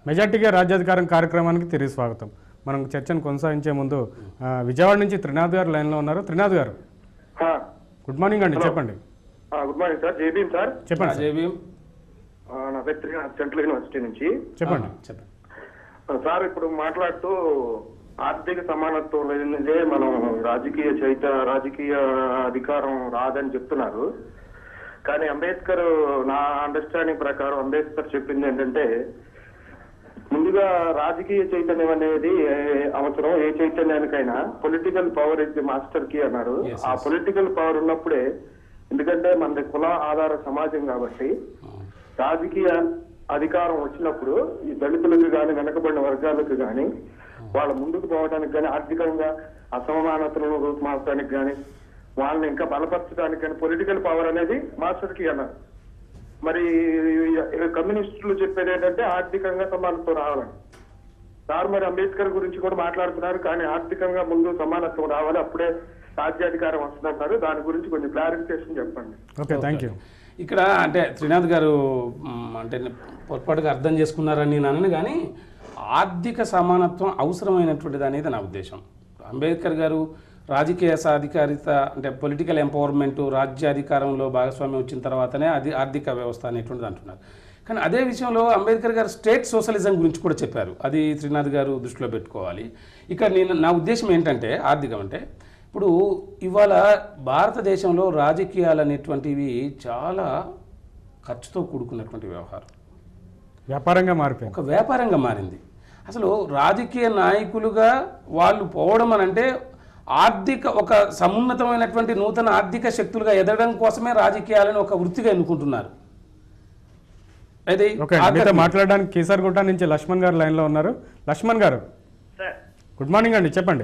మెజార్టీగా రాజ్యాధికారం కార్యక్రమానికి తిరిగి స్వాగతం మనం చర్చను కొనసాగించే ముందు ఆ, విజయవాడ నుంచి త్రినాథ్ గారు లైన్లో ఉన్నారు త్రినాథ్ గారు ఆ, గుడ్ మార్నింగ్ అండి చెప్పండి ఆ, good morning sir JBM sir చెప్పండి సార్. జై భీమ్ ఆ, నా పేరు త్రినాథ్ సెంట్రల్ యూనివర్సిటీ నుంచి చెప్పండి చెప్పండి ఆ, సార్ ఇప్పుడు మాట్లాడుతూ ఆర్థిక సమానత్వం లేనిదే మనం రాజకీయ చైత రాజకీయ అధికారం రాదని చెప్తున్నారు కానీ అంబేద్కర్ నా అండర్స్టాండింగ్ ప్రకారం అంబేద్కర్ చెప్పింది ఏంటంటే ముందుగా రాజకీయ చైతన్యం అనేది ఏ అవసరం ఏ చైతన్యానికైనా political power is the master కి అన్నారు Yes, ఆ yes. పొలిటికల్ పవర్ ఉన్నప్పుడే ఎందుకంటే మనది కుల ఆధార సమాజం కాబట్టి రాజకీయ అధికారం వచ్చినప్పుడు ఈ దళితులకు గాని వెనకబడిన వర్గాలకు గాని వాళ్ళ ముందుకు పోవడానికి గాని ఆర్థికంగా అసమానతలను రూపుమార్చడానికి గాని వాళ్ళని ఇంకా బలపరచడానికి గాని పొలిటికల్ పవర్ అనేది మాస్టర్ కి అన్నారు మరి కమ్యూనిస్టులు చెప్పేది ఏంటంటే ఆర్థికంగా సమానత్వం రావాలని సార్ మరి అంబేద్కర్ గురించి కూడా మాట్లాడుతున్నారు కానీ ఆర్థికంగా ముందు సమానత్వం రావాలి అప్పుడే రాజ్యాధికారం వస్తుందంటారు దాని గురించి కొంచెం క్లారిఫికేషన్ చెప్పండి ఓకే థ్యాంక్ యూ ఇక్కడ అంటే త్రినాథ్ గారు మ్, అంటే పొరపాటుగా అర్థం చేసుకున్నారని నేను అనను కానీ ఆర్థిక సమానత్వం అవసరమైనటువంటిది అనేది నా ఉద్దేశం అంబేద్కర్ గారు రాజకీయ సాధికారిత అంటే పొలిటికల్ ఎంపవర్మెంట్ రాజ్యాధికారంలో భాగస్వామ్యం వచ్చిన తర్వాతనే అది ఆర్థిక వ్యవస్థ అనేటువంటిది అంటున్నారు కానీ అదే విషయంలో అంబేద్కర్ గారు స్టేట్ సోషలిజం గురించి కూడా చెప్పారు అది త్రినాథ్ గారు దృష్టిలో పెట్టుకోవాలి ఇక నేను నా ఉద్దేశం ఏంటంటే ఆర్థికం అంటే ఇప్పుడు ఇవాళ భారతదేశంలో రాజకీయాలు అనేటువంటివి చాలా ఖర్చుతో కూడుకున్నటువంటి వ్యవహారం వ్యాపారంగా మారిపోయింది ఒక వ్యాపారంగా మారింది అసలు రాజకీయ నాయకులుగా వాళ్ళు పోవడం అని అంటే ఆర్థిక ఒక సమున్నతమైనటువంటి నూతన ఆర్థిక శక్తులుగా ఎదగడం కోసమే రాజకీయాలను ఒక వృత్తిగా ఎన్నుకుంటున్నారు అయితే ఓకే అండి. మీతో మాట్లాడడానికి కీసర్గుట్ట నుంచి లక్ష్మణ్ గారు లైన్లో ఉన్నారు లక్ష్మణ్ గారు సార్ గుడ్ మార్నింగ్ అండి చెప్పండి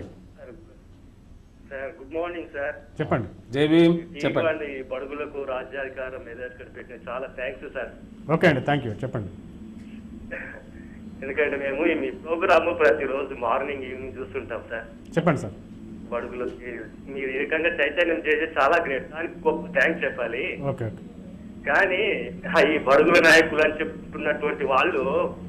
సార్ గుడ్ మార్నింగ్ సార్ చెప్పండి జై భీమ్ చెప్పండి ఇవ్వండి బడుగులకు రాజ్యాధికారం ఎదుర్కొని పెట్టిన చాలా థ్యాంక్స్ సార్ ఓకే అండి థ్యాంక్ యూ చెప్పండి ఎందుకంటే మేము ఈ మీ ప్రోగ్రామ్ ప్రతిరోజు మార్నింగ్ ఈవినింగ్ చూస్తుంటాం సార్ చెప్పండి సార్ బడుగులకి మీరు ఈ రకంగా చైతన్యం చేసి చాలా గ్రేట్ దానికి గొప్ప థ్యాంక్స్ చెప్పాలి ఓకే ఓకే కానీ ఆ ఈ బడుగుల నాయకులు అని చెప్తున్నటువంటి వాళ్ళు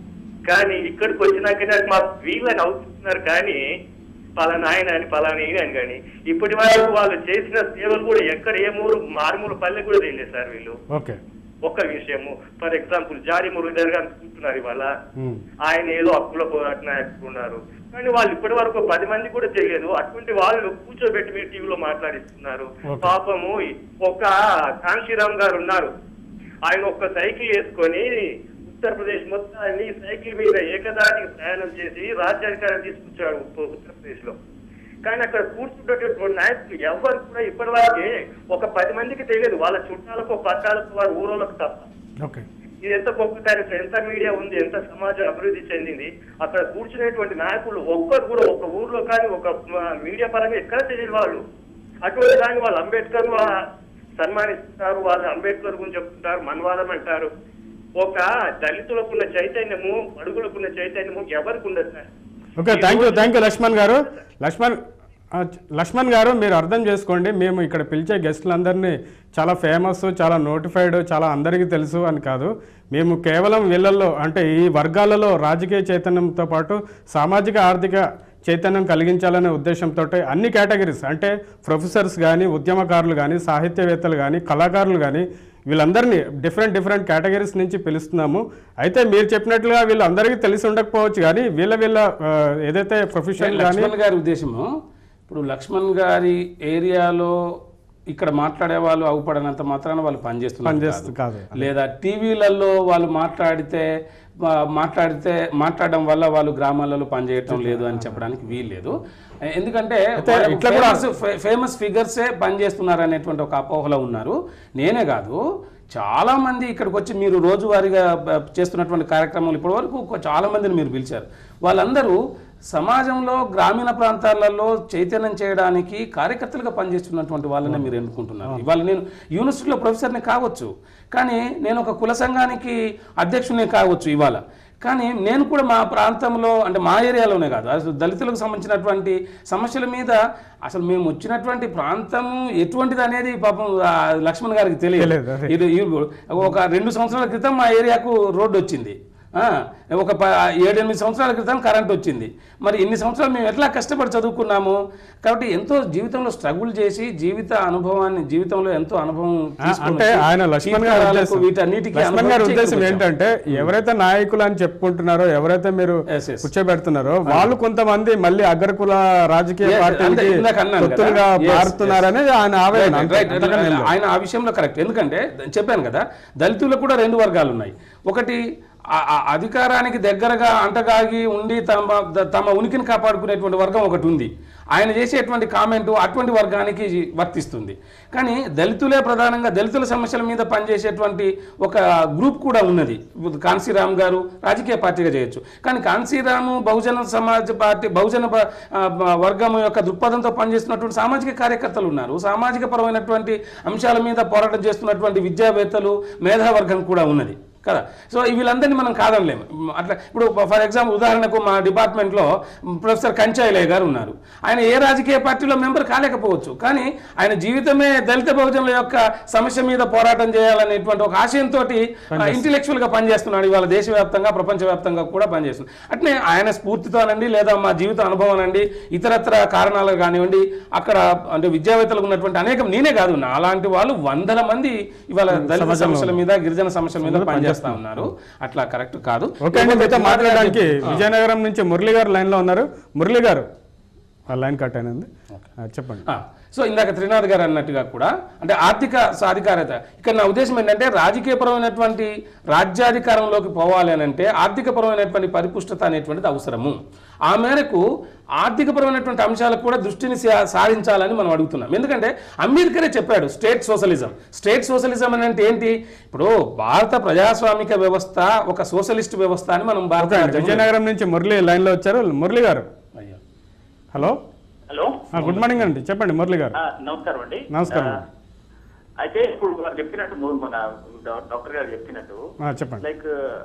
కానీ ఇక్కడికి వచ్చినాకనే మాకు వీళ్ళని అవుతున్నారు కానీ పలానా ఆయన అని పలానా ఈయన అని కానీ ఇప్పటి వరకు వాళ్ళు చేసిన సేవలు కూడా ఎక్కడ ఏ మూడు మారుమూల పల్లె కూడా తెలియదు సార్ వీళ్ళు ఓకే ఒక్క విషయము ఫర్ ఎగ్జాంపుల్ జారీ మురళీధర్ గారు అనుకుంటున్నారు ఇవాళ ఉమ్. ఆయన ఏదో హక్కుల పోరాట నాయకులు ఉన్నారు కానీ వాళ్ళు ఇప్పటి వరకు పది మంది కూడా తెలియదు అటువంటి వాళ్ళు కూర్చోబెట్టి మీరు టీవీలో మాట్లాడిస్తున్నారు Okay. పాపము ఒక కాంశీరామ్ గారు ఉన్నారు ఆయన ఒక్క సైకిల్ వేసుకొని ఉత్తరప్రదేశ్ మొత్తాన్ని సైకిల్ మీద ఏకదాటికి ప్రయాణం చేసి రాజ్యాధికారం తీసుకొచ్చాడు ఉత్త- ఉత్తరప్రదేశ్ లో కానీ అక్కడ కూర్చుంటటువంటి నాయకులు ఎవరు కూడా ఇప్పటివరకే ఒక పది మందికి తెలియదు వాళ్ళ చుట్టాలకు పట్టాలకు వారి ఊరోళ్ళకు తప్ప ఓకే ఇది ఎంత గొప్పతనం ఎంత మీడియా ఉంది ఎంత సమాజం అభివృద్ధి చెందింది అక్కడ కూర్చునేటువంటి నాయకులు ఒక్కరు కూడా ఒక ఊర్లో కానీ ఒక ఆ, మీడియా పరంగా ఎక్కడ తెలియదు వాళ్ళు అటువంటి దాన్ని వాళ్ళు అంబేద్కర్ సన్మానిస్తారు వాళ్ళు అంబేద్కర్ గురించి చెప్తుంటారు మన్వాదం అంటారు ఒక దళితులకున్న చైతన్యము అడుగులకున్న చైతన్యము ఎవరికి ఉండదు sir okay thank you thank you Laxman గారు లక్ష్మణ్ ఆ, చ- లక్ష్మణ్ గారు మీరు అర్థం చేసుకోండి మేము ఇక్కడ పిలిచే గెస్టులందరినీ చాలా ఫేమస్ చాలా నోటిఫైడ్ చాలా అందరికీ తెలుసు అని కాదు మేము కేవలం వీళ్ళల్లో అంటే ఈ వర్గాలలో రాజకీయ చైతన్యంతో పాటు సామాజిక ఆర్థిక చైతన్యం కలిగించాలనే ఉద్దేశంతో అన్ని కేటగిరీస్ అంటే ప్రొఫెసర్స్ కానీ ఉద్యమకారులు కానీ సాహిత్యవేత్తలు కానీ కళాకారులు కానీ వీళ్ళందరినీ డిఫరెంట్ డిఫరెంట్ కేటగిరీస్ నుంచి పిలుస్తున్నాము అయితే మీరు చెప్పినట్లుగా వీళ్ళందరికీ తెలిసి ఉండకపోవచ్చు కానీ వీళ్ళ వీళ్ళ ఆ, ఏదైతే ప్రొఫెషన్ కానీ లక్ష్మణ్ గారి ఉద్దేశము ఇప్పుడు లక్ష్మణ్ గారి ఏరియాలో ఇక్కడ మాట్లాడే వాళ్ళు అవుపడనంత మాత్రాన వాళ్ళు పనిచేస్తున్నారు పనిచేస్తు కాదు. లేదా టీవీలలో వాళ్ళు మాట్లాడితే వా- మాట్లాడితే మాట్లాడడం వల్ల వాళ్ళు గ్రామాలలో పనిచేయటం లేదు అని చెప్పడానికి వీల్లేదు ఎందుకంటే ఇట్లా కూడా- ఫేమస్ ఫిగర్సే పనిచేస్తున్నారు అనేటువంటి ఒక అపోహలో ఉన్నారు నేనే కాదు చాలా మంది ఇక్కడికి వచ్చి మీరు రోజువారీగా బ- చేస్తున్నటువంటి కార్యక్రమాలు ఇప్పటి వరకు ఒక చాలా మందిని మీరు పిలిచారు వాళ్ళందరూ సమాజంలో గ్రామీణ ప్రాంతాలలో చైతన్యం చేయడానికి కార్యకర్తలుగా పనిచేస్తున్నటువంటి వాళ్ళనే మీరు ఎన్నుకుంటున్నారు ఇవాళ నేను యూనివర్సిటీలో ప్రొఫెసర్ని కావచ్చు కానీ నేను ఒక కుల సంఘానికి అధ్యక్షుని కావచ్చు ఇవాళ కానీ నేను కూడా మా ప్రాంతంలో అంటే మా ఏరియాలోనే కాదు అసలు దళితులకు సంబంధించినటువంటి సమస్యల మీద అసలు మేము వచ్చినటువంటి ప్రాంతము ఎటువంటిది అనేది పాపం ఆ లక్ష్మణ్ గారికి తెలియదు తెలియదు, అదే. ఇది ఇది ఒక రెండు సంవత్సరాల క్రితం మా ఏరియాకు రోడ్డు వచ్చింది ఆ, ఒక ప ఏడెనిమిది సంవత్సరాల క్రితం కరెంట్ వచ్చింది మరి ఇన్ని సంవత్సరాలు మేము ఎట్లా కష్టపడి చదువుకున్నాము కాబట్టి ఎంతో జీవితంలో స్ట్రగుల్ చేసి జీవిత అనుభవాన్ని జీవితంలో ఎంతో అనుభవం ఆ, తీసుకొని అంటే వచ్చి ఆయన లక్ష్మణ్ గారి జీవితాలకు ఉద్దేశం వీటన్నిటికీ లక్ష్మణ్ గారి అనుభవం ఉద్దేశం చేకూర్చాం. ఏంటంటే ఎవరైతే నాయకులు అని చెప్పుకుంటున్నారో ఎవరైతే మీరు Yes, yes. కూర్చోబెడుతున్నారో వాళ్ళు కొంతమంది మళ్ళీ అగ్రకుల రాజకీయ Yes, పార్టీలకి అంతే, ఇందాక అన్నాను కదా. తొత్తులుగా Yes, మారుతున్నారనేది ఆయన ఆవేదన Right, అంతే, right, right. అంతకన్నా ఏం లేదు. ఆయన ఆ విషయంలో కరెక్ట్ ఎందుకంటే చెప్పాను కదా దళితులకు కూడా రెండు వర్గాలు ఉన్నాయి ఒకటి ఆ- ఆ అధికారానికి దగ్గరగా అంటగాగి ఉండి తమ తమ ఉనికిని కాపాడుకునేటువంటి వర్గం ఒకటి ఉంది ఆయన చేసేటువంటి కామెంటు అటువంటి వర్గానికి వర్తిస్తుంది కానీ దళితులే ప్రధానంగా దళితుల సమస్యల మీద పనిచేసేటువంటి ఒక గ్రూప్ కూడా ఉన్నది కాన్సీరామ్ గారు రాజకీయ పార్టీగా చేయొచ్చు కానీ కాన్సీరాము బహుజన సమాజ్ పార్టీ బహుజన ప- ఆ, బ- వర్గం యొక్క దృక్పథంతో పనిచేస్తున్నటువంటి సామాజిక కార్యకర్తలు ఉన్నారు సామాజిక పరమైనటువంటి అంశాల మీద పోరాటం చేస్తున్నటువంటి విద్యావేత్తలు మేధావర్గం కూడా ఉన్నది కదా సో వీళ్ళందరినీ మనం కాదనలేము మ్, అట్లా ఇప్పుడు ఫర్ ఎగ్జాంపుల్ ఉదాహరణకు మా డిపార్ట్మెంట్లో ప్రొఫెసర్ కంచాయిలయ్య గారు ఉన్నారు ఆయన ఏ రాజకీయ పార్టీలో మెంబర్ కాలేకపోవచ్చు కానీ ఆయన జీవితమే దళిత బహుజనుల యొక్క సమస్య మీద పోరాటం చేయాలనేటువంటి ఒక ఆశయంతో ఇంటెలెక్చువల్ గా పనిచేస్తున్నాడు ఇవాళ దేశవ్యాప్తంగా ప్రపంచవ్యాప్తంగా కూడా పనిచేస్తున్నాడు అట్నే ఆయన స్ఫూర్తితోనండి లేదా మా జీవిత అనుభవం అండి ఇతరత్ర కారణాలు కానివ్వండి అక్కడ అంటే విద్యావేత్తలకు ఉన్నటువంటి అనేక నేనే కాదు నా అలాంటి వాళ్ళు వందల మంది ఇవాళ దళిత సమస్యల మీద గిరిజన సమస్యల మీద పనిచేస్తా ఉన్నారు అట్లా కరెక్ట్ కాదు ఓకే అండి మీతో మాట్లాడడానికి విజయనగరం నుంచి మురళి గారు లైన్ లో ఉన్నారు మురళి గారు ఆ లైన్ కట్ అయినది ఆ, చెప్పండి ఆ, సో ఇందాక త్రినాథ్ గారు అన్నట్టుగా కూడా అంటే ఆర్థిక సాధికారత ఇక్కడ నా ఉద్దేశం ఏంటంటే రాజకీయపరమైనటువంటి రాజ్యాధికారంలోకి పోవాలి అని అంటే ఆర్థికపరమైనటువంటి పరిపుష్టత అనేటువంటిది అవసరము ఆ మేరకు ఆర్థికపరమైనటువంటి అంశాలకు కూడా దృష్టిని సా- సారించాలని మనం అడుగుతున్నాం ఎందుకంటే అంబేద్కరే చెప్పాడు స్టేట్ సోషలిజం స్టేట్ సోషలిజం అని అంటే ఏంటి ఇప్పుడు భారత ప్రజాస్వామిక వ్యవస్థ ఒక సోషలిస్ట్ వ్యవస్థ అని మనం భారత ఓకే అండి విజయనగరం నుంచి మురళి లైన్ లో వచ్చారు మురళి గారు అయ్యో. హలో హలో ఆ, గుడ్ మార్నింగ్ అండి చెప్పండి మురళి గారు ఆ, నమస్కారం అండి నమస్కారం. ఆ, అయితే ఇప్పుడు వారు చెప్పినట్టు ము- మన డా- డాక్టర్ గారు చెప్పినట్టు ఆ, చెప్పండి లైక్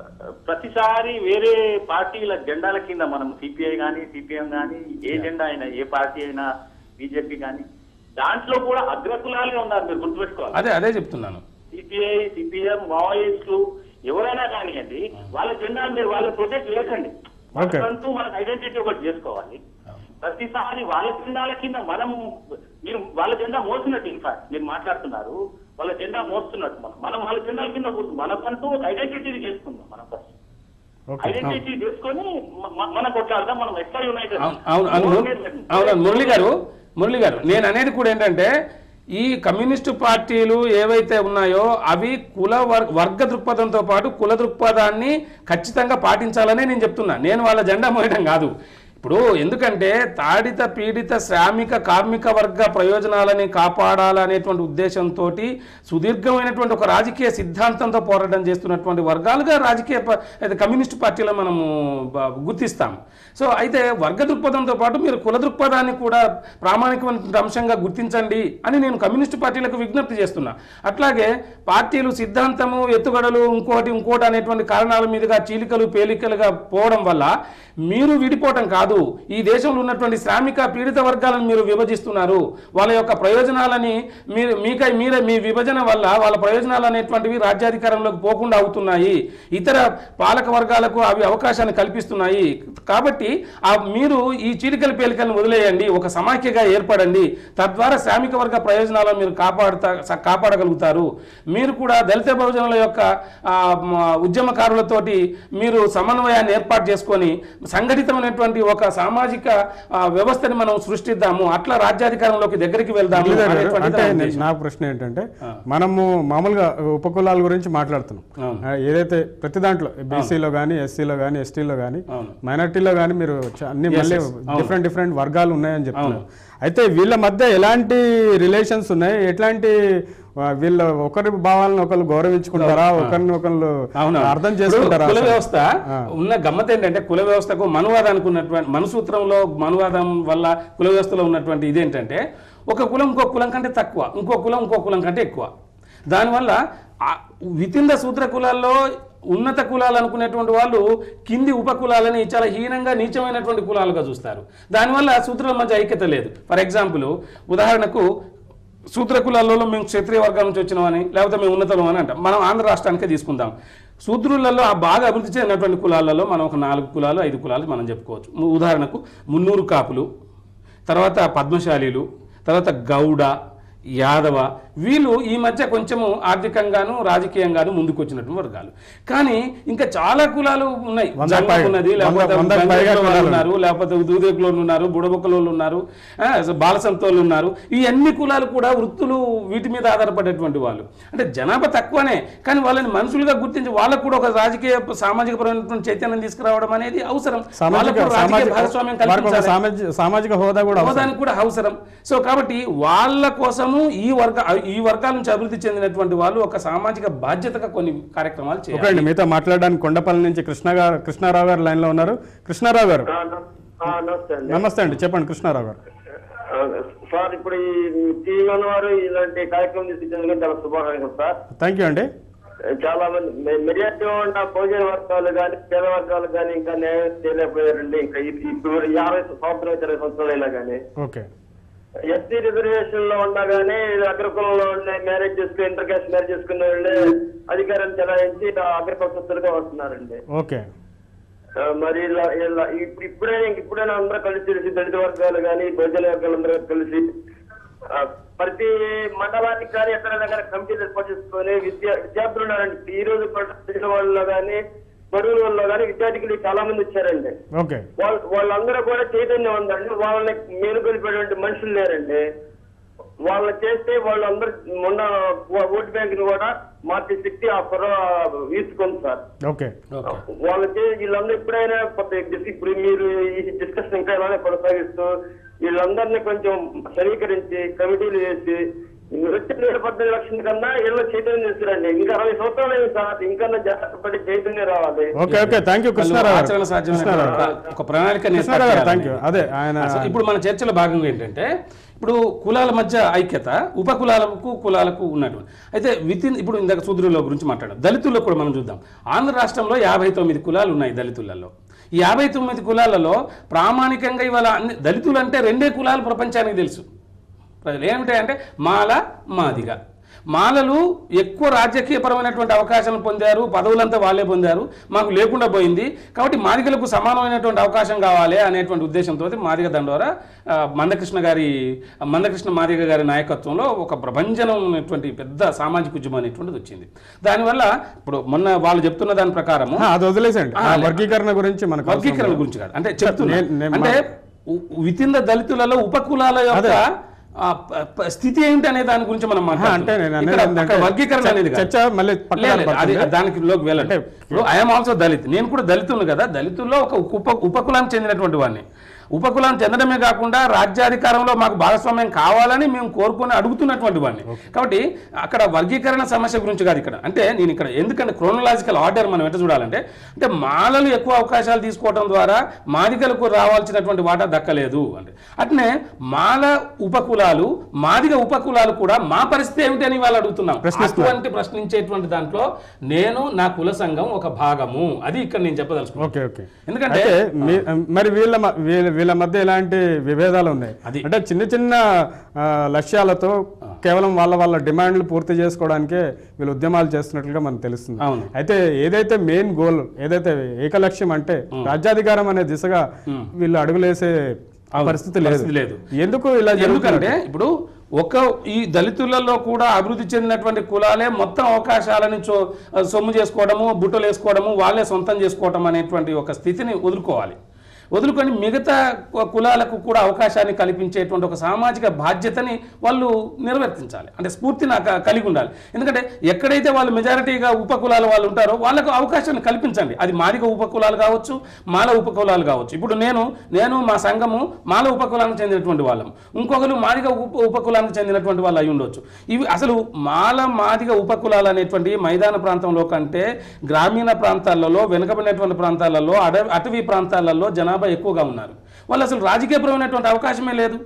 ప్రతిసారి వేరే పార్టీల జెండాల కింద మనం సిపిఐ కానీ సిపిఎం కానీ ఏ జెండా అయినా ఏ పార్టీ అయినా బీజేపీ కానీ దాంట్లో కూడా అగ్రకులాలే ఉన్నారు మీరు గుర్తుపెట్టుకోవాలి అదే అదే చెప్తున్నాను సిపిఐ సిపిఎం మావోయిస్టులు ఎవరైనా కానివ్వండి వాళ్ళ జెండా మీరు వాళ్ళని ప్రొటెక్ట్ చేయకండి Okay. మనకంటూ మనకు ఐడెంటిటీ ఒకటి చేసుకోవాలి ప్రతిసారి వాళ్ళ జెండాల కింద మనం మీరు వాళ్ళ జెండా మోస్తున్నట్టు ఇన్ఫాక్ట్ మీరు మాట్లాడుతున్నారు వాళ్ళ జెండా మోస్తున్నట్టు మనం మనం వాళ్ళ జెండాల కింద కూర్చుంటాం మనకంటూ ఒక ఐడెంటిటీ చేసుకుందాం మనం ఫస్ట్ ఓకే ఐడెంటిటీ చేసుకొని మ- మ- మన కొట్లాడదాం మనం ఎట్లా యునైటెడ్ అవును అవును అవును మురళి- అవును మురళి గారు మురళి గారు నేను అనేది కూడా ఏంటంటే ఈ కమ్యూనిస్టు పార్టీలు ఏవైతే ఉన్నాయో అవి కుల వర్- వర్గ దృక్పథంతో పాటు కుల దృక్పథాన్ని ఖచ్చితంగా పాటించాలనే నేను చెప్తున్నా నేను వాళ్ళ జెండా మోయడం కాదు ఇప్పుడు ఎందుకంటే తాడిత పీడిత శ్రామిక కార్మిక వర్గ ప్రయోజనాలని కాపాడాలనేటువంటి ఉద్దేశంతో సుదీర్ఘమైనటువంటి ఒక రాజకీయ సిద్ధాంతంతో పోరాటం చేస్తున్నటువంటి వర్గాలుగా రాజకీయ ప- అయితే కమ్యూనిస్ట్ పార్టీలో మనము బ- గుర్తిస్తాం సో అయితే వర్గ దృక్పథంతో పాటు మీరు కుల దృక్పథాన్ని కూడా ప్రామాణికమైన అంశంగా గుర్తించండి అని నేను కమ్యూనిస్ట్ పార్టీలకు విజ్ఞప్తి చేస్తున్నా అట్లాగే పార్టీలు సిద్ధాంతము ఎత్తుగడలు ఇంకోటి ఇంకోటి అనేటువంటి కారణాల మీదుగా చీలికలు పేలికలుగా పోవడం వల్ల మీరు విడిపోవటం కాదు ఈ దేశంలో ఉన్నటువంటి శ్రామిక పీడిత వర్గాలను మీరు విభజిస్తున్నారు వాళ్ళ యొక్క ప్రయోజనాలని మీరు మీకై మీరే మీ విభజన వల్ల వాళ్ళ ప్రయోజనాలు అనేటువంటివి రాజ్యాధికారంలోకి పోకుండా అవుతున్నాయి ఇతర పాలక వర్గాలకు అవి అవకాశాన్ని కల్పిస్తున్నాయి కాబట్టి ఆ మీరు ఈ చీలికల పేలికలను వదిలేయండి ఒక సమాఖ్యగా ఏర్పడండి తద్వారా శ్రామిక వర్గ ప్రయోజనాలను మీరు కాపాడుతా స- కాపాడగలుగుతారు మీరు కూడా దళిత బహుజనుల యొక్క ఆ, మ, ఉద్యమకారులతోటి మీరు సమన్వయాన్ని ఏర్పాటు చేసుకొని సంఘటితమైనటువంటి ఒక సామాజిక ఆ, వ్యవస్థని మనం సృష్టిద్దాము అట్లా రాజ్యాధికారంలోకి దగ్గరికి వెళ్దాము మురళీధర్ గారు, అనేటువంటిది అంటే నా నే- ఉద్దేశం. నా ప్రశ్న ఏంటంటే మనము మామూలుగా ఉపకులాల గురించి మాట్లాడుతున్నాం అవును. ఆ, ఏదైతే ప్రతి దాంట్లో బీసీలో కానీ ఎస్సీలో కానీ ఎస్టీలో కానీ అవును. మైనార్టీలో కానీ మీరు చ- అన్ని మళ్ళీ yes. అవును. డిఫరెంట్ డిఫరెంట్ వర్గాలు ఉన్నాయని చెప్తున్నారు అయితే వీళ్ళ మధ్య ఎలాంటి రిలేషన్స్ ఉన్నాయి ఎట్లాంటి ఆ, వీళ్ళ ఒకరి భావాలను ఒకరు గౌరవించుకుంటారా ఒకరిని ఒకరు అవునా అర్థం ఇప్పుడు చేసుకుంటారా కుల అసలు? వ్యవస్థ ఉన్న గమ్మత్ ఏంటంటే కుల వ్యవస్థకు మనువాదానికి ఉన్నటువంటి మనుసూత్రంలో మనువాదం వల్ల కుల వ్యవస్థలో ఉన్నటువంటి ఇదేంటంటే ఒక కులం ఇంకో కులం కంటే తక్కువ ఇంకో కులం ఇంకో కులం కంటే ఎక్కువ దానివల్ల వితిన్ ద సూత్ర కులాల్లో ఉన్నత కులాలు అనుకునేటువంటి వాళ్ళు కింది ఉప కులాలని చాలా హీనంగా నీచమైనటువంటి కులాలుగా చూస్తారు దానివల్ల సూత్రాల మధ్య ఐక్యత లేదు ఫర్ ఎగ్జాంపుల్ ఉదాహరణకు సూత్ర కులాలలో మేము క్షత్రియ వర్గం నుంచి వచ్చినామని లేకపోతే మేము ఉన్నతలం అని అంటాం మనం ఆంధ్ర రాష్ట్రానికే తీసుకుందాం శూద్రులలో ఆ బాగా అభివృద్ధి చెందినటువంటి కులాలలో మనం ఒక నాలుగు కులాలు ఐదు కులాలు మనం చెప్పుకోవచ్చు ము- ఉదాహరణకు మున్నూరు కాపులు తర్వాత పద్మశాలీలు తర్వాత గౌడ యాదవ వీళ్ళు ఈ మధ్య కొంచెము ఆర్థికంగాను రాజకీయంగాను ముందుకు వచ్చినటువంటి వర్గాలు కానీ ఇంకా చాలా కులాలు ఉన్నాయి వంద జంగం పై- ఉన్నది వంద- లేకపోతే వందకు పైగా గంగేట్లో వాళ్ళు కులాలు ఉన్నారు లేకపోతే దూదేకులు ఉన్నారు బుడబొక్కలు ఉన్నారు ఆ, బాలసంతోళ్ళు ఉన్నారు ఈ అన్ని కులాలు కూడా వృత్తులు వీటి మీద ఆధారపడేటువంటి వాళ్ళు అంటే జనాభా తక్కువనే కానీ వాళ్ళని మనుషులుగా గుర్తించి వాళ్ళకు కూడా ఒక రాజకీయ సామాజిక పరమైనటువంటి చైతన్యం తీసుకురావడం అనేది అవసరం వాళ్ళకు సామాజిక కూడా రాజకీయ సామాజిక భాగస్వామ్యం వారికి ఒక కల్పించాలి సామాజిక సామాజిక హోదా కూడా అవసరం. హోదానికి కూడా అవసరం సో కాబట్టి వాళ్ళ కోసము ఈ వర్గ ఈ వర్గాల నుంచి అభివృద్ధి చెందినటువంటి వాళ్ళు ఒక సామాజిక బాధ్యతగా కొన్ని కార్యక్రమాలు ఓకే చేయాలి అండి మీతో మాట్లాడడానికి కొండపల్లి నుంచి కృష్ణ గారు కృష్ణారావు గారు లైన్ లో ఉన్నారు కృష్ణారావు గారు ఆ, న- ఆ, నమస్తే అండి నమస్తే అండి చెప్పండి కృష్ణారావు గారు ఆ, సార్ ఇప్పుడు ఈ టీవీ వారు ఇలాంటి కార్యక్రమం తీసుకొచ్చినందుకు చాలా శుభాకాంక్షలు సార్ థ్యాంక్ యూ అండి చాలా మంది మెజార్టీ ఉన్న భోజన వర్గాలు కానీ పేద వర్గాలు కానీ ఇంకా న్యాయం చేయలేకపోయారండి ఇంకా ఇప్- ఇప్పుడు యాభై సంవత్సరాలు ఇరవై సంవత్సరాలు అయినా కానీ ఓకే ఎస్సీ రిజర్వేషన్ లో ఉన్నా కానీ అగ్రకులంలో ఉండే మ్యారేజ్ చేసుకుని ఇంటర్ క్యాస్ట్ మ్యారేజ్ చేసుకునే వాళ్ళే అధికారం చెలాయించి అగ్రపక్షస్తులుగా వస్తున్నారండి ఓకే ఆ, మరి ఇలా ఇలా ఇప్పుడు ఇప్పుడే ఇప్పుడైనా అందరూ కలిసి తెలిసి దళిత వర్గాలు కానీ బహుజన వర్గాలు అందరూ కలిసి ఆ, ప్రతి మండలానికి కానీ ఎక్కడైనా కానీ కమిటీలు ఏర్పాటు చేసుకొని విద్యా విద్యార్థులు ఉన్నారండి ఈ రోజు పట్టిన వాళ్ళలో కానీ బడుగుల వాళ్ళలో కానీ విద్యార్థికులు చాలా మంది వచ్చారండి ఓకే వాళ్ళ వాళ్ళందరూ కూడా చైతన్యం ఉందండి వాళ్ళని మేలుకొలిపేటువంటి మనుషులు లేరండి వాళ్ళు చేస్తే వాళ్ళందరూ మొన్న ఓటు బ్యాంక్ ని కూడా మార్చే శక్తి ఆ కుర్ర ఈసుకుంది సార్ ఓకే ఓకే వాళ్ళకి వీళ్ళందరూ ఎప్పుడైనా కొత్త ఇప్పుడు మీరు ఈ డిస్కషన్ ఇంకా ఇలానే కొనసాగిస్తూ వీళ్ళందరినీ కొంచెం సమీకరించి కమిటీలు వేసి వచ్చే నూట పద్దెనిమిది లక్షల కన్నా ఇళ్ళ చైతన్యం తీసుకురండి ఇంకా అరవై సంవత్సరాలు అయింది సార్ ఇంకా జాగ్రత్త పడి చైతన్యం రావాలి okay okay thank you Krishnarao ఆచరణ గారు సాధ్యమైన కృష్ణారావు గారు. ఒక- ఒక ప్రణాళిక కృష్ణారావు గారు థ్యాంక్ యూ అదే ఆయన అసలు ఇప్పుడు మన చర్చలో భాగంగా ఏంటంటే ఇప్పుడు కులాల మధ్య ఐక్యత ఉపకులాలకు కులాలకు ఉన్నటువంటి అయితే విత్ ఇన్ ఇప్పుడు ఇందాక శూద్రుల గురించి మాట్లాడాం దళితుల్లో కూడా మనం చూద్దాం ఆంధ్ర రాష్ట్రంలో యాభై తొమ్మిది కులాలు ఉన్నాయి దళితులలో ఈ యాభై తొమ్మిది కులాలలో ప్రామాణికంగా ఇవాళ అన్ని దళితులు అంటే రెండే కులాలు ప్రపంచానికి తెలుసు ప్రజలు ఏమిటాయంటే మాల మాదిగ మాలలు ఎక్కువ రాజకీయపరమైనటువంటి అవకాశాలు పొందారు పదవులంతా వాళ్ళే పొందారు మాకు లేకుండా పోయింది కాబట్టి మాదిగలకు సమానమైనటువంటి అవకాశం కావాలి అనేటువంటి ఉద్దేశంతో మాదిగ దండోర ఆ, మందకృష్ణ గారి మందకృష్ణ మాదిగ గారి నాయకత్వంలో ఒక ప్రభంజనమైనటువంటి పెద్ద సామాజిక ఉద్యమం అనేటువంటిది వచ్చింది దానివల్ల ఇప్పుడు మొన్న వాళ్ళు చెప్తున్న దాని ప్రకారము ఆ, అది వదిలేసండి ఆ ఆ, లే- వర్గీకరణ గురించి మనకు అవసరం వర్గీకరణ లేదు. గురించి కాదు అంటే చెప్తున్నా నేను- నేను అంటే విత్ ఇన్ ద దళితులలో ఉపకులాల యొక్క ఆ, ప- ప- స్థితి ఏంటి అనే దాని గురించి మనం మాట్లాడుతున్నాం. అంటే నేను అనేది ఇక్కడ ఏంటంటే అక్కడ వర్గీకరణ అనేది కాదు. చర్చ మళ్ళీ పక్కన లేదు, లేదు, అది పడుతుంది. దానికి లోకి వెళ్ళండి అంటే- ఇప్పుడు ఐఎమ్ ఆల్సో దళిత్ నేను కూడా దళితులు కదా దళితుల్లో ఒక ఉప ఉపకులానికి చెందినటువంటి వాడిని ఉపకులాన్ని చెందడమే కాకుండా రాజ్యాధికారంలో మాకు భాగస్వామ్యం కావాలని మేము కోరుకొని అడుగుతున్నటువంటి వాడిని కాబట్టి అక్కడ వర్గీకరణ సమస్య గురించి కాదు ఇక్కడ అంటే నేను ఇక్కడ ఎందుకంటే క్రోనలాజికల్ ఆర్డర్ మనం ఎట్లా చూడాలంటే అంటే మాలలు ఎక్కువ అవకాశాలు తీసుకోవడం ద్వారా మాదిగలకు రావాల్సినటువంటి వాటా దక్కలేదు అంటే అట్నే మాల ఉపకులాలు మాదిగ ఉపకులాలు కూడా మా పరిస్థితి ఏమిటి అని వాళ్ళు అడుగుతున్నాం ప్రశ్నిస్తున్నారు. అటువంటి ప్రశ్నించేటువంటి దాంట్లో నేను నా కుల సంఘం ఒక భాగము అది ఇక్కడ నేను చెప్పదలుచుకున్నాను ఓకే ఓకే ఎందుకంటే అయితే మీ- మరి వీళ్ళ మ- వీళ్ళ వీళ్ళ మధ్య ఎలాంటి విభేదాలు ఉన్నాయి అది. అంటే చిన్న చిన్న ఆ, లక్ష్యాలతో కేవలం వాళ్ళ వాళ్ళ డిమాండ్లు పూర్తి చేసుకోవడానికే వీళ్ళు ఉద్యమాలు చేస్తున్నట్లుగా మనకు తెలుస్తుంది అవును. అయితే ఏదైతే మెయిన్ గోల్ ఏదైతే ఏకలక్ష్యం అంటే రాజ్యాధికారం అనే దిశగా వీళ్ళు అడుగులేసే అవును, పరిస్థితి లేదు పరిస్థితి లేదు. ఎందుకు ఇలా ఎందుకంటే జరుగుతుందంటే ఇప్పుడు ఒక ఈ దళితులలో కూడా అభివృద్ధి చెందినటువంటి కులాలే మొత్తం అవకాశాలని చో- సొమ్ము చేసుకోవడము బుట్టలు వేసుకోవడము వాళ్ళే సొంతం చేసుకోవడం అనేటువంటి ఒక స్థితిని వదులుకోవాలి వదులుకొని మిగతా కు- కులాలకు కూడా అవకాశాన్ని కల్పించేటువంటి ఒక సామాజిక బాధ్యతని వాళ్ళు నిర్వర్తించాలి అంటే స్ఫూర్తి నాకు కలిగి ఉండాలి ఎందుకంటే ఎక్కడైతే వాళ్ళు మెజారిటీగా ఉపకులాల వాళ్ళు ఉంటారో వాళ్ళకు అవకాశాన్ని కల్పించండి అది మాదిగ ఉపకులాలు కావచ్చు మాల ఉపకులాలు కావచ్చు ఇప్పుడు నేను నేను మా సంఘము మాల ఉపకులానికి చెందినటువంటి వాళ్ళం ఇంకొకరు మాదిగ ఉప ఉపకులానికి చెందినటువంటి వాళ్ళు అయి ఉండొచ్చు ఇవి అసలు మాల మాదిగ ఉపకులాలు అనేటువంటి మైదాన ప్రాంతంలో కంటే గ్రామీణ ప్రాంతాలలో వెనుకబడినటువంటి ప్రాంతాలలో అడవి అటవీ ప్రాంతాలలో జనాభా ఎక్కువగా ఉన్నారు వాళ్ళు అసలు రాజకీయపరమైనటువంటి అవకాశమే లేదు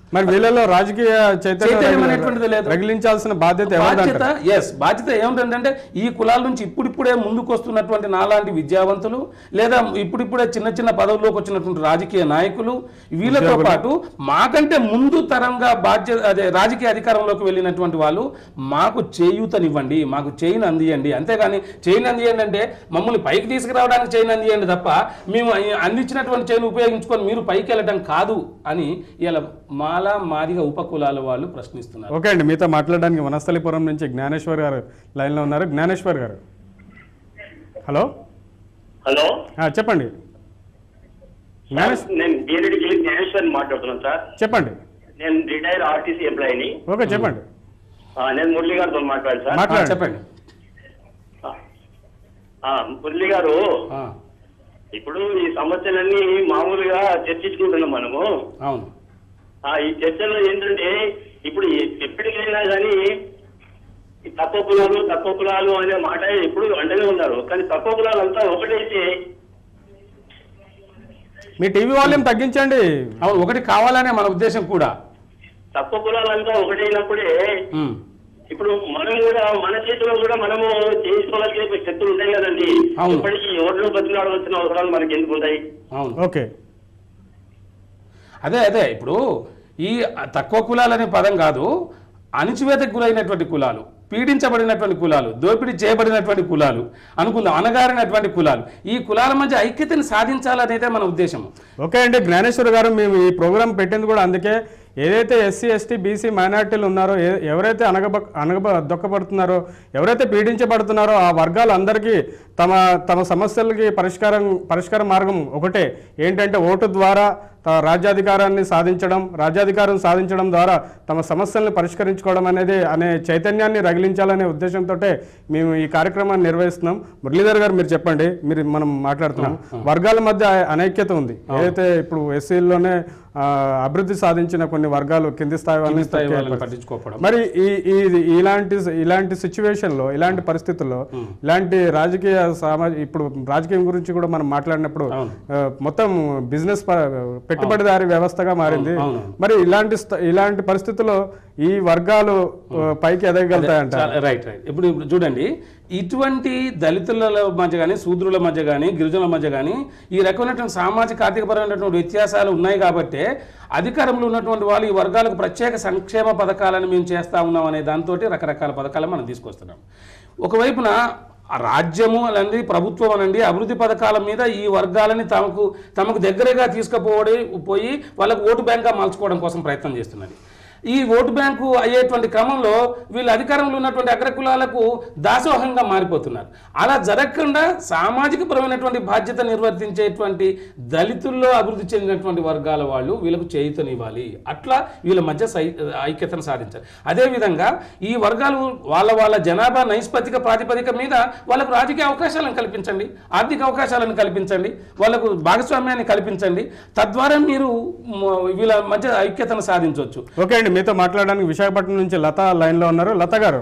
మరి వీళ్ళలో రాజకీయ చైతన్యం చైతన్యం రగిలి- అనేటువంటిది లేదు. రగిలించాల్సిన బాధ్యత బాధ్యత ఎవరిదంటారు ఎస్ బాధ్యత ఏమిటంటే ఈ కులాల నుంచి ఇప్పుడిప్పుడే ముందుకు వస్తున్నటువంటి నాలాంటి విద్యావంతులు లేదా ఇప్పుడిప్పుడే చిన్న చిన్న పదవుల్లోకి వచ్చినటువంటి రాజకీయ నాయకులు వీళ్ళతో పాటు మాకంటే ముందు తరంగా బాధ్యత అదే రాజకీయ అధికారంలోకి వెళ్ళినటువంటి వాళ్ళు మాకు చేయూతనివ్వండి మాకు చేయిని అందియండి అంతేగాని చేయిని అందియండి అంటే మమ్మల్ని పైకి తీసుకురావడానికి చేయిని అందియండి తప్ప మేము అందించినటువంటి చేయిని ఉపయోగించుకొని మీరు పైకి వెళ్ళడం కాదు అని ఇలా మాల మాదిగ ఉపకులాల వాళ్ళు ప్రశ్నిస్తున్నారు ఓకే అండి మీతో మాట్లాడడానికి వనస్థలిపురం నుంచి జ్ఞానేశ్వర్ గారు లైన్లో ఉన్నారు జ్ఞానేశ్వర్ గారు హలో హలో ఆ, చెప్పండి జ్ఞానేశ్ నేను బీరెడ్డి జ్ఞానేశ్వర్ మాట్లాడుతున్నాను సార్ చెప్పండి నేను రిటైర్ ఆర్టీసీ ఎంప్లాయీని ఓకే చెప్పండి ఆ, నేను మురళి గారితో మాట్లాడాను సార్ ఆ, మాట్లాడండి చెప్పండి ఆ, ఆ, మురళి గారు ఆ, ఇప్పుడు ఈ సమస్యలన్నీ మామూలుగా చర్చించుకుంటున్నాం మనము అవును ఆ, ఈ చర్చలో ఏంటంటే ఇప్పుడు ఎ- ఎప్పటికైనా కానీ ఈ తక్కువ కులాలు తక్కువ కులాలు అనే మాట ఎప్పుడు అంటనే ఉన్నారు కానీ తక్కువ కులాలు అంతా ఒకటైతే మీ టీవీ వాల్యూమ్ తగ్గించండి అవును ఒకటి కావాలనే మన ఉద్దేశం కూడా తక్కువ కులాలంతా ఒకటైనప్పుడే ఉమ్, ఇప్పుడు మనం కూడా మన చేతిలో కూడా మనము చేసుకోగలిగే శక్తులు ఉంటాయి కదండి అవును. ఇప్పటికీ ఎవరిలో బతిలాడవలసిన అవసరాలు మనకి ఎందుకు ఉంటాయి అవును ఓకే అదే అదే ఇప్పుడు ఈ తక్కువ కులాలు అనే పదం కాదు అణిచివేతకు గురైనటువంటి కులాలు పీడించబడినటువంటి కులాలు దోపిడీ చేయబడినటువంటి కులాలు అనుకుందాం అనగారినటువంటి కులాలు ఈ కులాల మధ్య ఐక్యతని సాధించాలనేదే మన ఉద్దేశం ఓకే అండి జ్ఞానేశ్వర్ గారు మేము ఈ ప్రోగ్రాం పెట్టింది కూడా అందుకే ఏదైతే ఎస్సీ ఎస్టీ బీసీ మైనార్టీలు ఉన్నారో ఏ- ఎవరైతే అనగబ అనగబ దొక్కబడుతున్నారో ఎవరైతే పీడించబడుతున్నారో ఆ వర్గాలందరికీ తమ తమ సమస్యలకి పరిష్కారం పరిష్కార మార్గం ఒకటే ఏంటంటే ఓటు ద్వారా త- రాజ్యాధికారాన్ని సాధించడం రాజ్యాధికారం సాధించడం ద్వారా తమ సమస్యలను పరిష్కరించుకోవడం అనేది అనే చైతన్యాన్ని రగిలించాలనే ఉద్దేశంతో మేము ఈ కార్యక్రమాన్ని నిర్వహిస్తున్నాం మురళీధర్ గారు మీరు చెప్పండి మీరు మనం మాట్లాడుతున్నాం వర్గాల మధ్య అనైక్యత ఉంది ఏదైతే ఇప్పుడు ఎస్సీల్లోనే అభివృద్ధి సాధించిన కొన్ని వర్గాలు కింది స్థాయి వాళ్ళని స్థాయి తొక్కే వాళ్ళని పరిస్థితి. పట్టించుకోకపోవడం మరి ఈ ఈ- ఇలాంటి ఇలాంటి సిచ్యువేషన్ లో ఇలాంటి పరిస్థితుల్లో ఇలాంటి రాజకీయ సామాజిక ఇప్పుడు రాజకీయం గురించి కూడా మనం మాట్లాడినప్పుడు అవును. ఆ, మొత్తం బిజినెస్ ప- పెట్టుబడిదారి వ్యవస్థగా మారింది అవును. మరి ఇలాంటి స్థ- ఇలాంటి పరిస్థితుల్లో ఈ వర్గాలు ఆ, పైకి ఎదగలుగుతాయంట చాలా- రైట్ రైట్ ఇప్పుడు ఇప్పుడు చూడండి ఇటువంటి దళితుల మధ్య కానీ శూద్రుల మధ్య కానీ గిరిజనుల మధ్య కానీ ఈ రకమైనటువంటి సామాజిక ఆర్థికపరమైనటువంటి వ్యత్యాసాలు ఉన్నాయి కాబట్టే అధికారంలో ఉన్నటువంటి వాళ్ళు ఈ వర్గాలకు ప్రత్యేక సంక్షేమ పథకాలను మేము చేస్తా ఉన్నాం అనే దాంతో రకరకాల పథకాలు మనం తీసుకొస్తున్నాం ఒకవైపున ఆ రాజ్యము అనండి ప్రభుత్వం అనండి అభివృద్ధి పథకాల మీద ఈ వర్గాలని తమకు తమకు దగ్గరగా తీసుకుపోవడి పోయి వాళ్ళకు ఓటు బ్యాంక్గా మార్చుకోవడం కోసం ప్రయత్నం చేస్తున్నది ఈ ఓటు బ్యాంకు అయ్యేటువంటి క్రమంలో వీళ్ళు అధికారంలో ఉన్నటువంటి అగ్రకులాలకు దాసోహంగా మారిపోతున్నారు అలా జరగకుండా సామాజిక పరమైనటువంటి బాధ్యత నిర్వర్తించేటువంటి దళితుల్లో అభివృద్ధి చెందినటువంటి వర్గాల వాళ్ళు వీళ్ళకు చేయుతనివ్వాలి అట్లా వీళ్ళ మధ్య సై ఐక్యతను సాధించాలి అదేవిధంగా ఈ వర్గాలు వాళ్ళ వాళ్ళ జనాభా నైష్పతిక ప్రాతిపదిక మీద వాళ్ళకు రాజకీయ అవకాశాలను కల్పించండి ఆర్థిక అవకాశాలను కల్పించండి వాళ్ళకు భాగస్వామ్యాన్ని కల్పించండి తద్వారా మీరు మ- వీళ్ళ మధ్య ఐక్యతను సాధించవచ్చు ఓకే అండి మీతో మాట్లాడడానికి విశాఖపట్నం నుంచి లత లైన్ లో ఉన్నారు లత గారు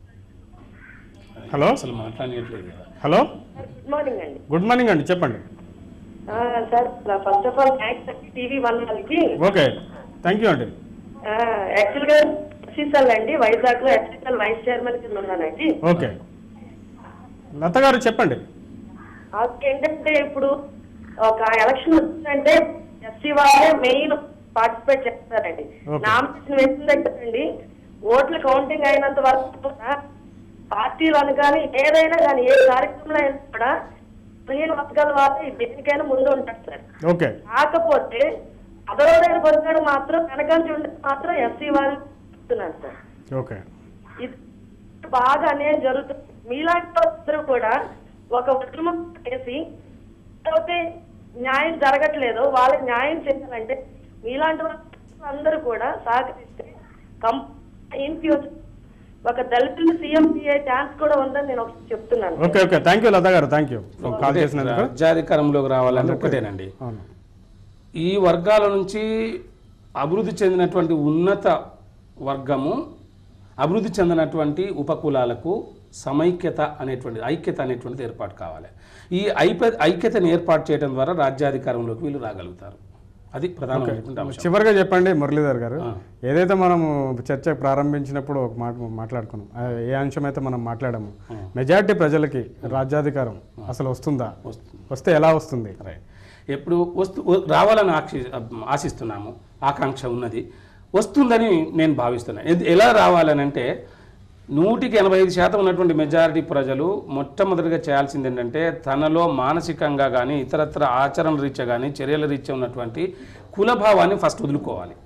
హలో అసలు మాట్లాడట్లేదు కదా హలో గుడ్ మార్నింగ్ అండి గుడ్ మార్నింగ్ అండి చెప్పండి ఆ, sir first of all thanks అండి టీవీ వన్ వాళ్ళకి ఓకే థ్యాంక్ యూ అండి ఆ, యాక్చువల్గా ఎస్సీసెల్ అండి వైజాగ్ లో ఎస్సీసెల్ వైస్ చైర్మన్ కింద ఉన్నానండి ఓకే లత గారు చెప్పండి అసలు ఏంటంటే ఇప్పుడు ఒక ఎలక్షన్ వచ్చిందంటే ఎస్సీ వాళ్ళే మెయిన్ పార్టిసిపేట్ చేస్తారండి Okay. నామినేషన్ వేసిన దగ్గర అండి ఓట్ల కౌంటింగ్ అయినంత వరకు కూడా పార్టీలను కానీ ఏదైనా కానీ ఏ కార్యక్రమంలో అయినా కూడా మెయిన్ వర్గాల వాళ్ళే దేనికైనా ముందు ఉంటారు సార్ ఓకే కాకపోతే అదోదైన వర్గాలు మాత్రం వెనకంచి ఉండే మాత్రం ఎస్సీ వాళ్ళు చెప్తున్నాను సార్ ఓకే ఇది బాగా అన్యాయం జరుగుతుంది మీలాంటి వాళ్ళందరూ కూడా ఒక ఉద్యమం చేసి లేకపోతే న్యాయం జరగట్లేదు వాళ్ళకి న్యాయం చేయాలంటే మీలాంటి వాళ్ళందరూ కూడా సహకరిస్తే కం ఇన్ ఫ్యూచర్ ఒక దళితులు సీఎం అయ్యే ఛాన్స్ కూడా ఉందని నేను ఒకటి చెప్తున్నాను okay okay thank you Latha గారు థ్యాంక్ యూ కాల్ ఒకటే, చేసినందుకు రాజ్యాధికారంలోకి రావాలంటే ఒకటేనండి అవును ఈ వర్గాల నుంచి అభివృద్ధి చెందినటువంటి ఉన్నత వర్గము అభివృద్ధి చెందినటువంటి ఉపకులాలకు సమైక్యత అనేటువంటి ఐక్యత అనేటువంటిది ఏర్పాటు కావాలి ఈ ఐక్య ఐక్యతను ఏర్పాటు చేయడం ద్వారా రాజ్యాధికారంలోకి వీళ్ళు రాగలుగుతారు అది ప్రధానమైనటువంటి అంశం చివరిగా చెప్పండి మురళీధర్ గారు ఏదైతే మనము చర్చ ప్రారంభించినప్పుడు ఒక మాట మాట్లాడుకున్నాం ఆ, ఏ అంశం అయితే మనం మాట్లాడాము మెజారిటీ ప్రజలకి రాజ్యాధికారం అసలు వస్తుందా వస్తే ఎలా వస్తుంది రైట్ ఎప్పుడు వస్తు వ- రావాలని ఆక్షి ఆశిస్తున్నాము ఆకాంక్ష ఉన్నది వస్తుందని నేను భావిస్తున్నాను ఎద్- ఎలా రావాలని అంటే నూటికి ఎనభై ఐదు శాతం ఉన్నటువంటి మెజారిటీ ప్రజలు మొట్టమొదటిగా చేయాల్సింది ఏంటంటే తనలో మానసికంగా కానీ ఇతరత్ర ఆచరణ రీత్యా కానీ చర్యల రీత్యా ఉన్నటువంటి కులభావాన్ని ఫస్ట్ వదులుకోవాలి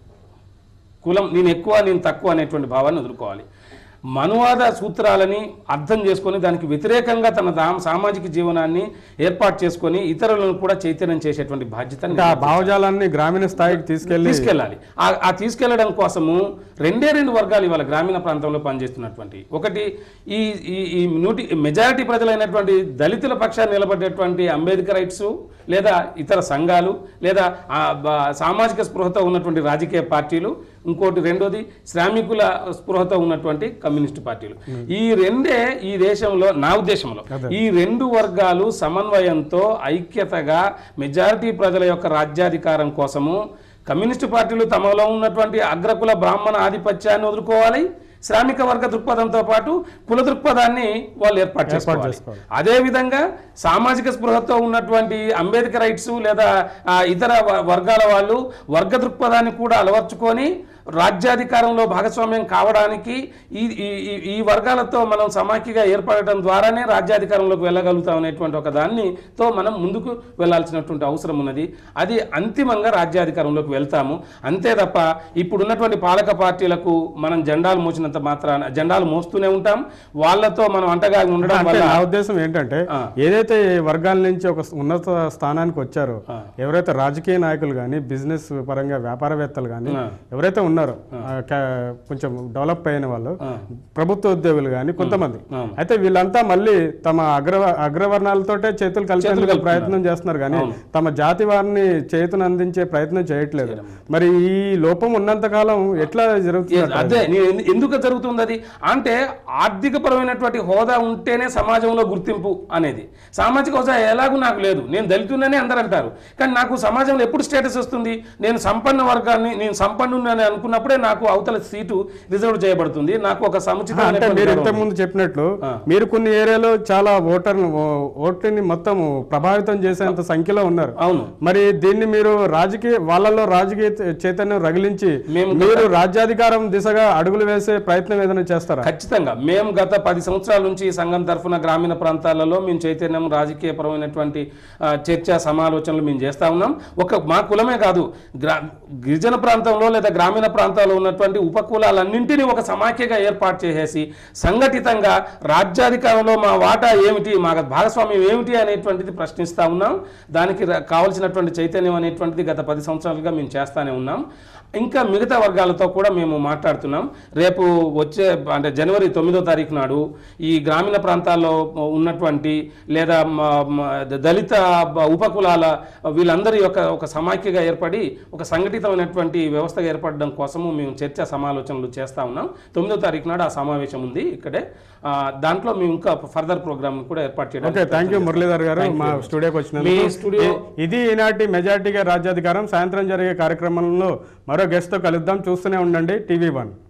కులం నేను ఎక్కువ నేను తక్కువ అనేటువంటి భావాన్ని వదులుకోవాలి మనువాద సూత్రాలని అర్థం చేసుకొని దానికి వ్యతిరేకంగా తన దా- సామాజిక జీవనాన్ని ఏర్పాటు చేసుకొని ఇతరులను కూడా చైతన్యం చేసేటువంటి బాధ్యత అంటే ఆ భావజాలాన్ని గ్రామీణ స్థాయికి తీసుకెళ్లి తీసుకెళ్ళాలి ఆ- ఆ తీసుకెళ్లడం కోసము రెండే రెండు వర్గాలు ఇవాళ గ్రామీణ ప్రాంతంలో పనిచేస్తున్నటువంటి ఒకటి ఈ ఈ ఈ నూటి మెజారిటీ ప్రజలైనటువంటి దళితుల పక్షాన్ని నిలబడేటువంటి అంబేద్కరైట్స్ లేదా ఇతర సంఘాలు లేదా ఆ బ- సామాజిక స్పృహతో ఉన్నటువంటి రాజకీయ పార్టీలు ఇంకోటి రెండోది శ్రామికుల స్పృహతో ఉన్నటువంటి కమ్యూనిస్ట్ పార్టీలు ఈ రెండే ఈ దేశంలో నా ఉద్దేశంలో ఈ రెండు వర్గాలు సమన్వయంతో ఐక్యతగా మెజారిటీ ప్రజల యొక్క రాజ్యాధికారం కోసము కమ్యూనిస్టు పార్టీలు తమలో ఉన్నటువంటి అగ్రకుల బ్రాహ్మణ ఆధిపత్యాన్ని వదులుకోవాలి శ్రామిక వర్గ దృక్పథంతో పాటు కుల దృక్పథాన్ని వాళ్ళు ఏర్పాటు చేసుకోవాలి చేసుకోవాలి. అదే విధంగా సామాజిక స్పృహతో ఉన్నటువంటి అంబేద్కర్ రైట్స్ లేదా ఆ, ఇతర వ- వర్గాల వాళ్ళు వర్గ దృక్పథాన్ని కూడా అలవర్చుకొని రాజ్యాధికారంలో భాగస్వామ్యం కావడానికి ఈ ఈ- ఈ- ఈ వర్గాలతో మనం సమాఖ్యగా ఏర్పడటం ద్వారానే రాజ్యాధికారంలోకి వెళ్ళగలుగుతాం అనేటువంటి ఒక దాన్నితో మనం ముందుకు వెళ్ళాల్సినటువంటి అవసరం ఉన్నది అది అంతిమంగా రాజ్యాధికారంలోకి వెళ్తాము అంతే తప్ప ఇప్పుడున్నటువంటి పాలక పార్టీలకు మనం జెండాలు మోసినంత మాత్రాన జెండాలు మోస్తూనే ఉంటాం వాళ్ళతో మనం అంటగా ఉండడం అంటే వల్ల నా ఉద్దేశం ఏంటంటే ఆ. ఏదైతే ఈ వర్గాల నుంచి ఒక ఉన్నత స్థానానికి వచ్చారో ఎవరైతే రాజకీయ నాయకులు కానీ బిజినెస్ పరంగా వ్యాపారవేత్తలు కానీ ఆ. ఎవరైతే ఉన్నారో ఆ, కా- కొంచెం డెవలప్ అయిన వాళ్ళు ప్రభుత్వ ఉద్యోగులు కానీ కొంతమంది అవును. అయితే వీళ్ళంతా మళ్ళీ తమ అగ్ర అగ్రవర్ణాలతోటే చేతులు కలిపేందుకు ప్రయత్నం చేస్తున్నారు కానీ తమ జాతి వారిని చేతును అందించే ప్రయత్నం చేయట్లేదు మరి ఈ లోపం ఉన్నంత కాలం ఎట్లా జరుగుతుంది Yes, అదే నేను ఎందు- ఎందుకు జరుగుతుంది అది అంటే ఆర్థిక పరమైనటువంటి హోదా ఉంటేనే సమాజంలో గుర్తింపు అనేది సామాజిక హోదా ఎలాగూ నాకు లేదు నేను దళితున్ననే అందరూ అంటారు కానీ నాకు సమాజంలో ఎప్పుడు స్టేటస్ వస్తుంది నేను సంపన్న వర్గాన్ని నేను సంపన్నుని అనుకున్నప్పుడే నాకు అవతల సీటు రిజర్వ్ చేయబడుతుంది నాకు ఒక సముచిత అంటే మీరు ఇంతకు ముందు చెప్పినట్లు మీరు కొన్ని ఏరియాలో చాలా ఓటర్ ఓటుని మొత్తం ప్రభావితం చేసేంత సంఖ్యలో ఉన్నారు అవును మరి దీన్ని మీరు రాజకీయ వాళ్ళలో రాజకీయ చైతన్యం రగిలించి మేము మీరు రాజ్యాధికారం దిశగా అడుగులు వేసే ప్రయత్నం ఏదైనా చేస్తారా ఖచ్చితంగా మేము గత పది సంవత్సరాల నుంచి ఈ సంఘం తరఫున గ్రామీణ ప్రాంతాలలో మేము చైతన్యం రాజకీయపరమైనటువంటి ఆ, చర్చ సమాలోచనలు మేము చేస్తా ఉన్నాం ఒక మా కులమే కాదు గ్రా గిరిజన ప్రాంతంలో లేదా గ్రామీణ ప్రాంతాల్లో ఉన్నటువంటి ఉపకులాలన్నింటినీ ఒక సమాఖ్యగా ఏర్పాటు చేసేసి సంఘటితంగా రాజ్యాధికారంలో మా వాటా ఏమిటి మా భాగస్వామ్యం ఏమిటి అనేటువంటిది ప్రశ్నిస్తా ఉన్నాం దానికి ర- కావలసినటువంటి చైతన్యం అనేటువంటిది గత పది సంవత్సరాలుగా మేము చేస్తానే ఉన్నాం ఇంకా మిగతా వర్గాలతో కూడా మేము మాట్లాడుతున్నాం రేపు వచ్చే అంటే జనవరి తొమ్మిదో తారీఖు నాడు ఈ గ్రామీణ ప్రాంతాల్లో ఉన్నటువంటి లేదా మ- మ- దళిత బ- ఉపకులాల వీళ్ళందరి యొక్క ఒక సమాఖ్యగా ఏర్పడి ఒక సంఘటితమైనటువంటి వ్యవస్థగా ఏర్పడడం కోసము మేము చర్చ సమాలోచనలు చేస్తా ఉన్నాం తొమ్మిదో తారీఖు నాడు ఆ సమావేశం ఉంది ఇక్కడే ఆ, దాంట్లో మేము ఇంకా ఫర్దర్ ప్రోగ్రామ్ కూడా ఏర్పాటు చేయడం ఓకే థ్యాంక్ యూ మురళీధర్ గారు Thank you మా very much. స్టూడియోకి మీ వచ్చినందుకు స్టూడియో- ఇ- ఇది ఈనాటి మెజార్టీగా రాజ్యాధికారం సాయంత్రం జరిగే కార్యక్రమంలో మరో గెస్ట్తో కలుద్దాం చూస్తూనే ఉండండి టీవీ వన్